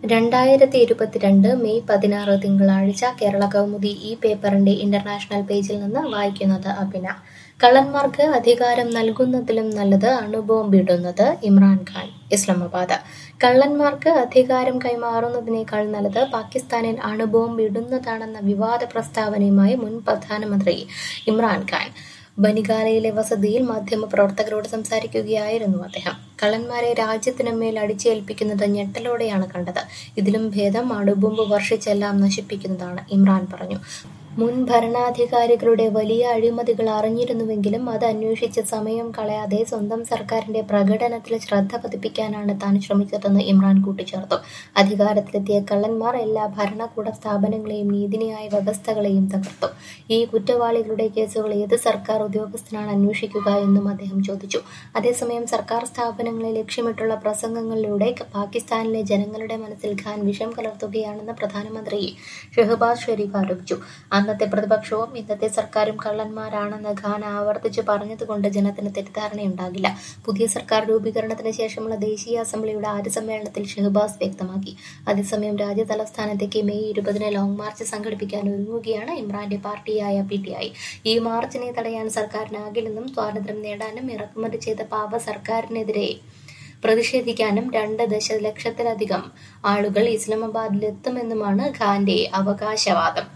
രണ്ടായിരത്തി ഇരുപത്തിരണ്ട് മെയ് പതിനാറ് തിങ്കളാഴ്ച കേരള കൗമുദി ഈ പേപ്പറിന്റെ ഇന്റർനാഷണൽ പേജിൽ നിന്ന് വായിക്കുന്നത് അഭിന കള്ളന്മാർക്ക് അധികാരം നൽകുന്നതിലും നല്ലത് അണുബോംബിടുന്നത് ഇമ്രാൻഖാൻ ഇസ്ലാമാബാദ് കള്ളന്മാർക്ക് അധികാരം കൈമാറുന്നതിനേക്കാൾ നല്ലത് പാകിസ്ഥാനിൽ അണുബോംബിടുന്നതാണെന്ന വിവാദ പ്രസ്താവനയുമായി മുൻ പ്രധാനമന്ത്രി ഇമ്രാൻഖാൻ ബനിഗാലയിലെ വസതിയിൽ മാധ്യമപ്രവർത്തകരോട് സംസാരിക്കുകയായിരുന്നു അദ്ദേഹം കള്ളന്മാരെ രാജ്യത്തിന് മേൽ അടിച്ചേൽപ്പിക്കുന്നത് ഞെട്ടലോടെയാണ് കണ്ടത് ഇതിലും ഭേദം അണുബോംബ് വർഷിച്ചെല്ലാം നശിപ്പിക്കുന്നതാണ് ഇമ്രാൻ പറഞ്ഞു മുൻ ഭരണാധികാരികളുടെ വലിയ അഴിമതികൾ അറിഞ്ഞിരുന്നുവെങ്കിലും അത് അന്വേഷിച്ച് സമയം കളയാതെ സ്വന്തം സർക്കാരിന്റെ പ്രകടനത്തിൽ ശ്രദ്ധ പതിപ്പിക്കാനാണ് താൻ ശ്രമിച്ചതെന്ന് ഇമ്രാൻ കൂട്ടിച്ചേർത്തു അധികാരത്തിലെത്തിയ കള്ളന്മാർ എല്ലാ ഭരണകൂട സ്ഥാപനങ്ങളെയും നീതിന്യായ വ്യവസ്ഥകളെയും തകർത്തു ഈ കുറ്റവാളികളുടെ കേസുകൾ ഏത് സർക്കാർ ഉദ്യോഗസ്ഥനാണ് അന്വേഷിക്കുക എന്നും അദ്ദേഹം ചോദിച്ചു അതേസമയം സർക്കാർ സ്ഥാപനങ്ങളെ ലക്ഷ്യമിട്ടുള്ള പ്രസംഗങ്ങളിലൂടെ പാകിസ്ഥാനിലെ ജനങ്ങളുടെ മനസ്സിൽ ഖാൻ വിഷം കലർത്തുകയാണെന്ന് പ്രധാനമന്ത്രി ഷെഹബാസ് ഷെരീഫ് ആരോപിച്ചു അന്നത്തെ പ്രതിപക്ഷവും ഇന്നത്തെ സർക്കാരും കള്ളന്മാരാണെന്ന് ഖാൻ ആവർത്തിച്ച് പറഞ്ഞതുകൊണ്ട് ജനത്തിന് തെറ്റിദ്ധാരണയുണ്ടാകില്ല പുതിയ സർക്കാർ രൂപീകരണത്തിന് ശേഷമുള്ള ദേശീയ അസംബ്ലിയുടെ ആദ്യ സമ്മേളനത്തിൽ ഷെഹബാസ് വ്യക്തമാക്കി അതേസമയം രാജ്യ തലസ്ഥാനത്തേക്ക് മെയ് ഇരുപതിന് ലോങ് മാർച്ച് സംഘടിപ്പിക്കാൻ ഒരുങ്ങുകയാണ് ഇമ്രാന്റെ പാർട്ടിയായ പി ടി ഐ ഈ മാർച്ചിനെ തടയാൻ സർക്കാരിനാകില്ലെന്നും സ്വാതന്ത്ര്യം നേടാനും ഇറക്കുമതി ചെയ്ത പാവ സർക്കാരിനെതിരെ പ്രതിഷേധിക്കാനും രണ്ട് ദശലക്ഷത്തിലധികം ആളുകൾ ഇസ്ലാമാബാദിലെത്തുമെന്നുമാണ് ഖാന്റെ അവകാശവാദം